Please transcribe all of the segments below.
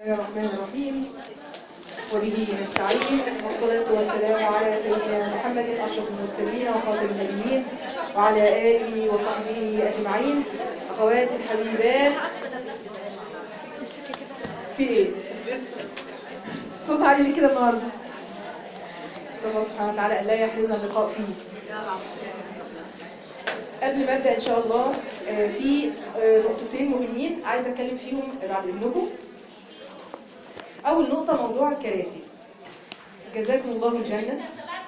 الرحمن الرحيم وبه نستعين والصلاة والسلام على سيدنا محمد أشرف المرسلين وخاتم النبيين وعلى آله وصحبه أجمعين أخواتي الحبيبات في إيه؟ الصوت عالي ليه كده النهارده؟ نسأل الله سبحانه وتعالى أن لا يحرمنا اللقاء فيه قبل ما ابدا ان شاء الله آه، في آه، نقطتين مهمين عايزه اتكلم فيهم بعد اذنكم اول نقطه موضوع الكراسي جزاكم الله الجنه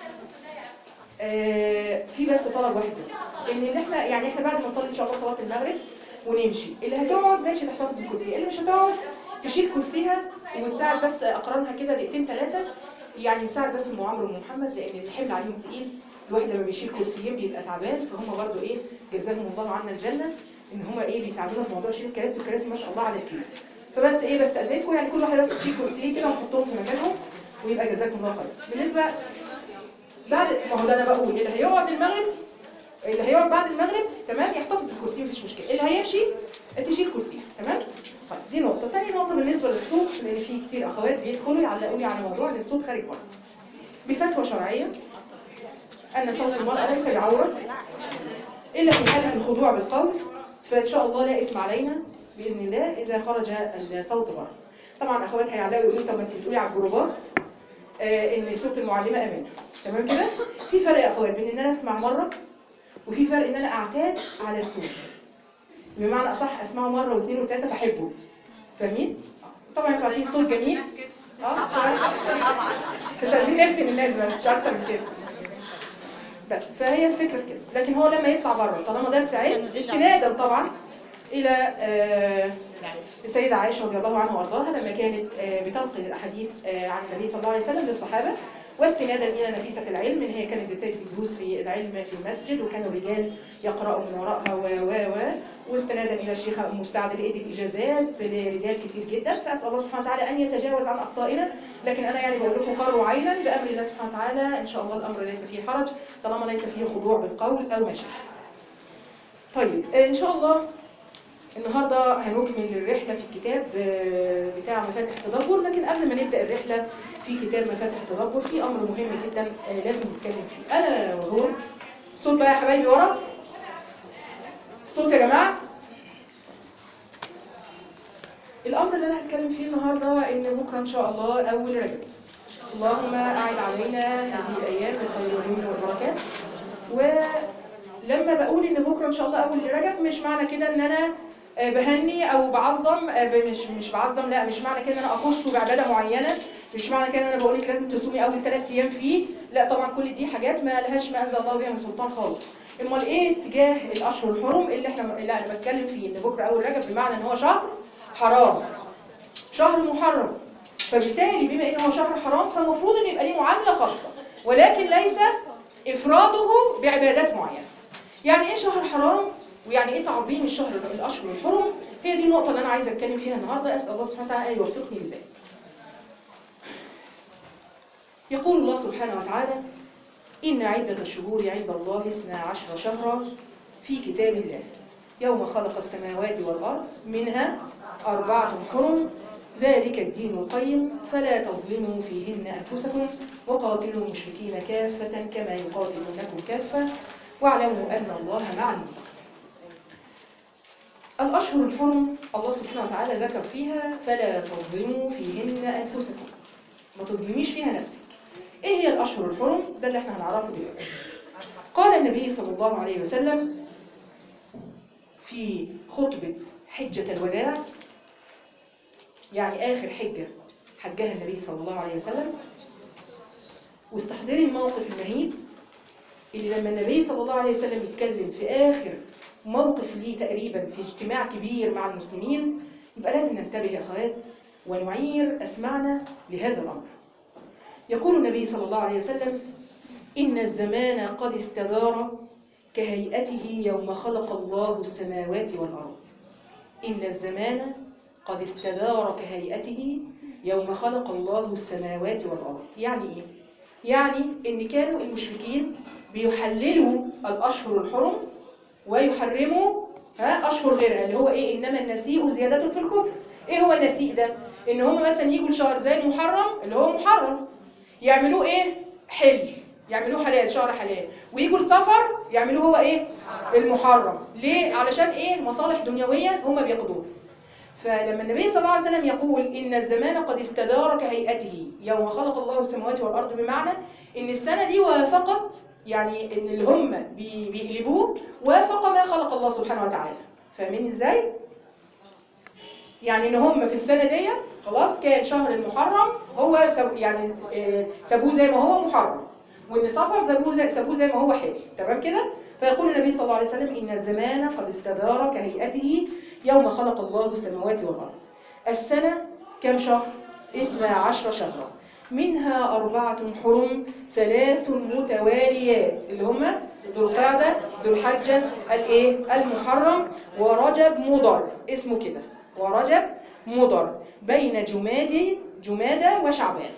آه، في بس طلب واحد بس ان اللي احنا يعني احنا بعد ما نصلي ان شاء الله صلاه المغرب ونمشي اللي هتقعد ماشي تحتفظ بالكرسي اللي مش هتقعد تشيل كرسيها وتساعد بس اقرانها كده دقيقتين ثلاثه يعني نساعد بس ام عمرو وام محمد لان الحمل عليهم تقيل الواحد لما بيشيل كرسيين بيبقى تعبان فهم برضو ايه جزاهم الله عنا الجنه ان هم ايه بيساعدونا في موضوع شيل الكراسي والكراسي ما شاء الله على الكيلو فبس ايه بستاذنكم يعني كل واحده بس تشيل كرسيين كده ونحطهم في مكانهم ويبقى جزاكم الله خير بالنسبه بعد ما هو ده انا بقول اللي هيقعد المغرب اللي هيقعد بعد المغرب تمام يحتفظ بالكرسي مفيش مشكله اللي هيمشي تشيل كرسيها تمام طيب دي نقطه تاني نقطه بالنسبه للصوت لان في كتير اخوات بيدخلوا يعلقوا لي على موضوع ان الصوت خارج بره بفتوى شرعيه أن صوت المرأة ليس بعورة إلا في حالة الخضوع بالقول فإن شاء الله لا اسم علينا بإذن الله إذا خرج الصوت بره طبعا أخوات هيعلقوا يقولوا طب ما أنت بتقولي على الجروبات آه إن صوت المعلمة أمان تمام كده في فرق يا أخوات بين إن أنا أسمع مرة وفي فرق إن أنا أعتاد على الصوت بمعنى أصح أسمعه مرة واثنين وثلاثة فأحبه فاهمين؟ طبعا انتوا عارفين صوت جميل اه طبعا مش عايزين نفتن الناس بس مش اكتر من كده بس فهي الفكرة في كده لكن هو لما يطلع بره طالما درس علم استنادا طبعا إلى آه، السيدة عائشة رضي الله عنها وأرضاها لما كانت آه، بتنقل الأحاديث آه، عن النبي صلى الله عليه وسلم للصحابة واستنادا إلى نفيسة العلم إن هي كانت بتدي دروس في العلم في المسجد وكانوا الرجال يقرأوا من وراءها و و و واستنادا إلى الشيخة أم مساعد اللي ادت إجازات لرجال كتير جدا فأسأل الله سبحانه وتعالى أن يتجاوز عن أخطائنا لكن أنا يعني بقول لكم قروا عينا بأمر الله سبحانه وتعالى إن شاء الله الأمر ليس فيه حرج طالما ليس فيه خضوع بالقول أو مشي طيب إن شاء الله النهاردة هنكمل الرحلة في الكتاب آه، بتاع مفاتح التدبر لكن قبل ما نبدأ الرحلة في كتاب مفاتح التدبر في أمر مهم جدا آه، لازم نتكلم فيه ألا وهو الصوت بقى يا حبايبي ورا الصوت يا جماعة الأمر اللي أنا هتكلم فيه النهاردة إن بكرة إن شاء الله أول رجب اللهم أعد علينا هذه الأيام بالخير واليمن والبركات ولما بقول إن بكرة إن شاء الله أول رجب مش معنى كده إن أنا آه، بهني او بعظم آه، ب- مش مش بعظم لا مش معنى كده ان انا اخصه بعباده معينه مش معنى كده ان انا بقول لك لازم تصومي اول ثلاث ايام فيه لا طبعا كل دي حاجات ما لهاش ما انزل الله بها من سلطان خالص امال ايه اتجاه الاشهر الحرم اللي احنا اللي انا بتكلم فيه ان بكره اول رجب بمعنى ان هو شهر حرام شهر محرم فبالتالي بما انه هو شهر حرام فالمفروض ان يبقى ليه معامله خاصه ولكن ليس افراده بعبادات معينه يعني ايه شهر حرام ويعني ايه تعظيم الشهر الاشهر الحرم هي دي النقطه اللي انا عايزه اتكلم فيها النهارده اسال الله سبحانه وتعالى ان يوفقني لذلك يقول الله سبحانه وتعالى إن عدة الشهور عند الله اثنا عشر شهرا في كتاب الله يوم خلق السماوات والأرض منها أربعة حرم ذلك الدين القيم فلا تظلموا فيهن أنفسكم وقاتلوا المشركين كافة كما يقاتلونكم كافة واعلموا أن الله مع المتقين الأشهر الحرم الله سبحانه وتعالى ذكر فيها فلا تظلموا فيهن أنفسكم ما تظلميش فيها نفسك ايه هي الاشهر الحرم ده اللي احنا هنعرفه دلوقتي قال النبي صلى الله عليه وسلم في خطبة حجة الوداع يعني آخر حجة حجها النبي صلى الله عليه وسلم واستحضري الموقف المهيب اللي لما النبي صلى الله عليه وسلم يتكلم في آخر موقف ليه تقريبا في اجتماع كبير مع المسلمين يبقى لازم ننتبه يا أخوات ونعير أسمعنا لهذا الأمر يقول النبي صلى الله عليه وسلم إن الزمان قد استدار كهيئته يوم خلق الله السماوات والأرض إن الزمان قد استدار كهيئته يوم خلق الله السماوات والأرض يعني إيه؟ يعني إن كانوا المشركين بيحللوا الأشهر الحرم ويحرموا ها أشهر غيرها اللي هو إيه إنما النسيء زيادة في الكفر إيه هو النسيء ده؟ ان هم مثلا يجوا لشهر زي المحرم اللي هو محرم يعملوه ايه حل يعملوه حلال شهر حلال ويجوا لسفر يعملوه هو ايه المحرم ليه علشان ايه مصالح دنيويه هم بياخدوها فلما النبي صلى الله عليه وسلم يقول إن الزمان قد استدار كهيئته يوم خلق الله السماوات والأرض بمعنى إن السنة دي وافقت يعني إن اللي هم بي- بيقلبوه وافق ما خلق الله سبحانه وتعالى فاهمين إزاي؟ يعني إن هم في السنة دي خلاص كان شهر المحرم هو سو يعني آه، سابوه زي ما هو محرم وإن صفر سابوه زي, سابوه زي ما هو حل تمام كده؟ فيقول النبي صلى الله عليه وسلم إن الزمان قد استدار كهيئته يوم خلق الله السماوات والأرض السنة كم شهر؟ اثنا عشر شهرا منها أربعة حرم ثلاث متواليات اللي هما ذو القعدة ذو الحجة الإيه؟ المحرم ورجب مضر اسمه كده ورجب مضر بين جمادي جمادى وشعبان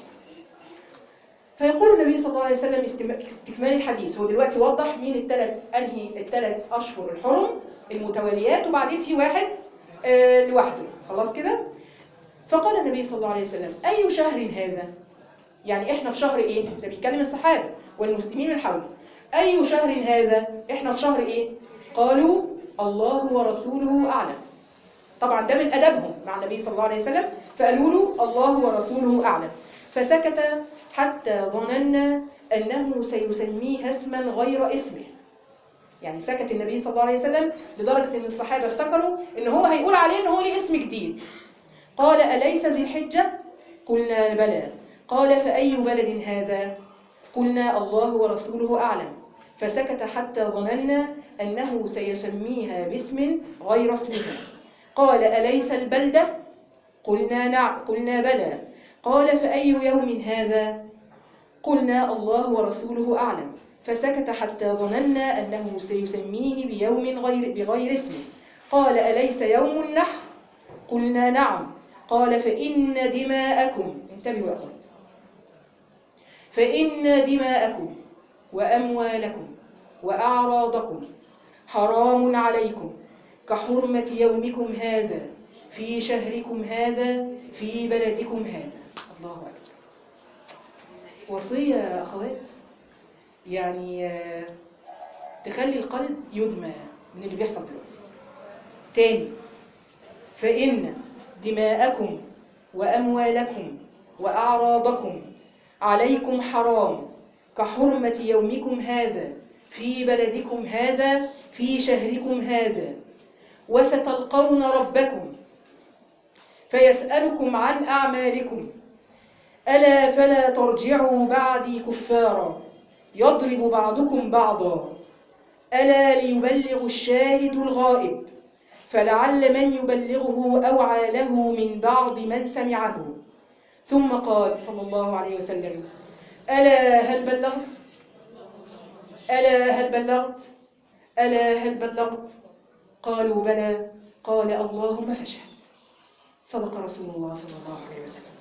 فيقول النبي صلى الله عليه وسلم استم- استكمال الحديث هو دلوقتي وضح مين الثلاث انهي الثلاث اشهر الحرم المتواليات وبعدين في واحد آه لوحده خلاص كده فقال النبي صلى الله عليه وسلم اي شهر هذا يعني احنا في شهر ايه ده بيتكلم الصحابه والمسلمين من حوله اي شهر هذا احنا في شهر ايه قالوا الله ورسوله اعلم طبعا ده من أدبهم مع النبي صلى الله عليه وسلم فقالوا له الله ورسوله أعلم فسكت حتى ظننا أنه سيسميها اسما غير اسمه يعني سكت النبي صلى الله عليه وسلم لدرجة أن الصحابة افتكروا أن هو هيقول عليه أنه هو ليه اسم جديد قال أليس ذي الحجة؟ قلنا بلى قال فأي بلد هذا؟ قلنا الله ورسوله أعلم فسكت حتى ظننا أنه سيسميها باسم غير اسمها قال أليس البلدة؟ قلنا نعم قلنا بلى قال فأي يوم هذا؟ قلنا الله ورسوله أعلم فسكت حتى ظننا أنه سيسميه بيوم غير بغير اسمه قال أليس يوم النحر؟ قلنا نعم قال فإن دماءكم انتبهوا يا أخوان فإن دماءكم وأموالكم وأعراضكم حرام عليكم كحرمة يومكم هذا في شهركم هذا في بلدكم هذا الله أكبر وصية يا أخوات يعني آه، تخلي القلب يدمى من اللي بيحصل دلوقتي تاني فإن دماءكم وأموالكم وأعراضكم عليكم حرام كحرمة يومكم هذا في بلدكم هذا في شهركم هذا وستلقون ربكم فيسألكم عن أعمالكم ألا فلا ترجعوا بعدي كفارا يضرب بعضكم بعضا ألا ليبلغ الشاهد الغائب فلعل من يبلغه أوعى له من بعض من سمعه ثم قال صلى الله عليه وسلم ألا هل بلغت ألا هل بلغت ألا هل بلغت قالوا بلى قال اللهم فاشهد صدق رسول الله صلى الله عليه وسلم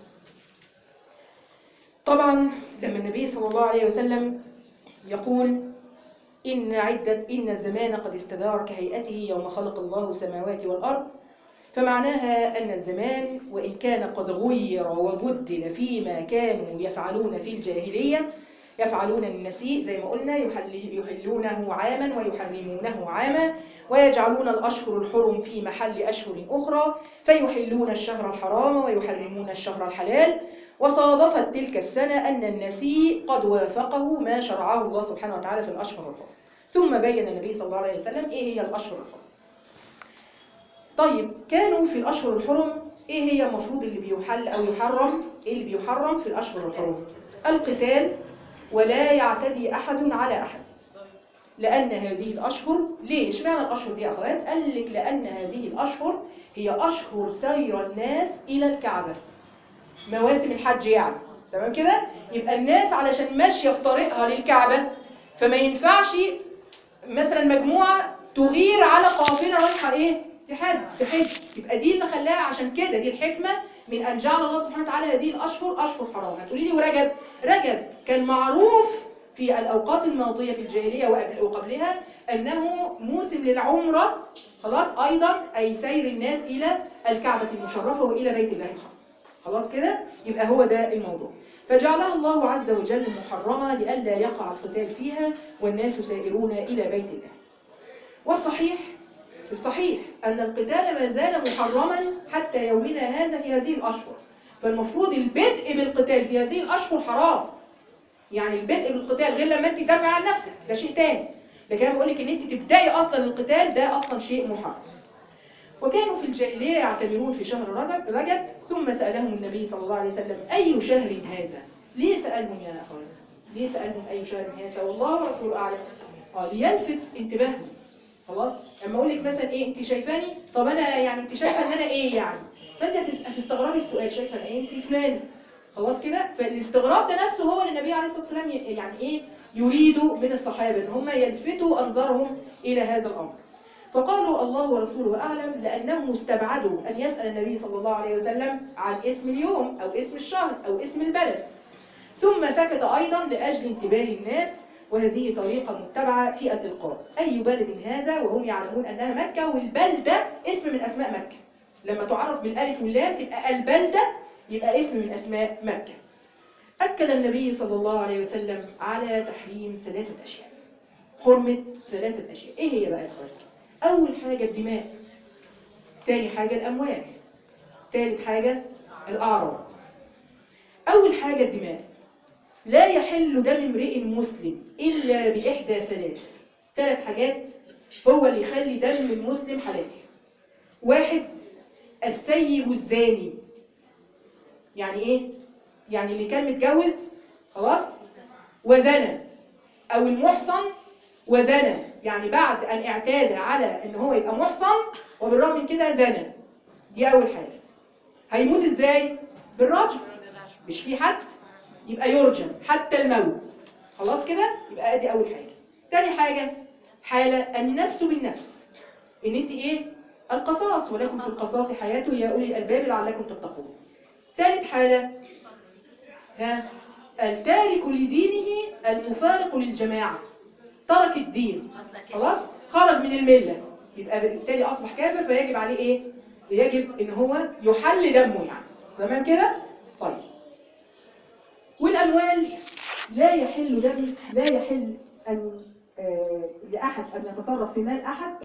طبعا لما النبي صلى الله عليه وسلم يقول إن عدة إن الزمان قد استدار كهيئته يوم خلق الله السماوات والأرض فمعناها أن الزمان وإن كان قد غير وبدل فيما كانوا يفعلون في الجاهلية يفعلون النسيء زي ما قلنا يحل يحلونه عاما ويحرمونه عاما ويجعلون الأشهر الحرم في محل أشهر أخرى فيحلون الشهر الحرام ويحرمون الشهر الحلال وصادفت تلك السنة أن النسيء قد وافقه ما شرعه الله سبحانه وتعالى في الأشهر الحرم ثم بين النبي صلى الله عليه وسلم إيه هي الأشهر الحرم طيب كانوا في الأشهر الحرم إيه هي المفروض اللي بيحل أو يحرم إيه اللي بيحرم في الأشهر الحرم القتال ولا يعتدي أحد على أحد لأن هذه الأشهر ليه؟ اشمعنى الأشهر دي يا أخوات؟ قال لك لأن هذه الأشهر هي أشهر سير الناس إلى الكعبة مواسم الحج يعني تمام كده؟ يبقى الناس علشان ماشية في طريقها للكعبة فما ينفعش مثلا مجموعة تغير على قافلة رايحة إيه؟ تحج تحج يبقى دي اللي خلاها عشان كده دي الحكمة من أن جعل الله سبحانه وتعالى هذه الأشهر أشهر حرام هتقولي لي ورجب رجب كان معروف في الأوقات الماضية في الجاهلية وقبل- وقبلها أنه موسم للعمرة خلاص أيضا أي سير الناس إلى الكعبة المشرفة وإلى بيت الله الحرام خلاص كده يبقى هو ده الموضوع فجعلها الله عز وجل محرمة لئلا يقع القتال فيها والناس سائرون إلى بيت الله والصحيح الصحيح أن القتال ما زال محرما حتى يومنا هذا في هذه الأشهر فالمفروض البدء بالقتال في هذه الأشهر حرام يعني البدء بالقتال غير لما انت تدافع عن نفسك ده شيء تاني لكن انا بقول لك ان انت تبداي اصلا القتال ده اصلا شيء محرم وكانوا في الجاهليه يعتمرون في شهر رجب رجب ثم سالهم النبي صلى الله عليه وسلم اي شهر هذا ليه سالهم يا اخوان ليه سالهم اي شهر هذا والله ورسوله اعلم اه ليلفت انتباههم خلاص اما اقول لك مثلا ايه انت شايفاني طب انا يعني انت شايفه ان انا ايه يعني فانت هتس- هتستغربي السؤال شايفه انا ايه انت فلان خلاص كده فالاستغراب ده نفسه هو اللي النبي عليه الصلاه والسلام ي- يعني ايه يريد من الصحابه ان هم يلفتوا انظارهم الى هذا الامر فقالوا الله ورسوله اعلم لانهم استبعدوا ان يسال النبي صلى الله عليه وسلم عن اسم اليوم او اسم الشهر او اسم البلد ثم سكت ايضا لاجل انتباه الناس وهذه طريقه متبعه في الالقاء اي بلد هذا وهم يعلمون انها مكه والبلده اسم من اسماء مكه لما تعرف بالالف واللام تبقى البلده يبقى اسم من اسماء مكه اكد النبي صلى الله عليه وسلم على تحريم ثلاثه اشياء حرمه ثلاثه اشياء ايه هي بقى يا اخوان اول حاجه الدماء تاني حاجه الاموال تالت حاجه الاعراض اول حاجه الدماء لا يحل دم امرئ مسلم الا باحدى ثلاث ثلاث حاجات هو اللي يخلي دم المسلم حلال واحد السيب الزاني يعني ايه يعني اللي كان متجوز خلاص وزنى او المحصن وزنى يعني بعد ان اعتاد على ان هو يبقى محصن وبالرغم من كده زنى دي اول حاجه هيموت ازاي بالرجم مش في حد يبقى يرجم حتى الموت خلاص كده يبقى ادي اول حاجه تاني حاجه حاله النفس بالنفس ان انت ايه القصاص ولكم في القصاص حياه يا اولي الالباب لعلكم تتقون ثالث حاله ها التارك لدينه المفارق للجماعه ترك الدين خلاص خرج من المله يبقى بالتالي اصبح كافر فيجب عليه ايه يجب ان هو يحل دمه يعني تمام كده طيب والاموال لا يحل دم لا يحل ان آه، لاحد ان يتصرف في مال احد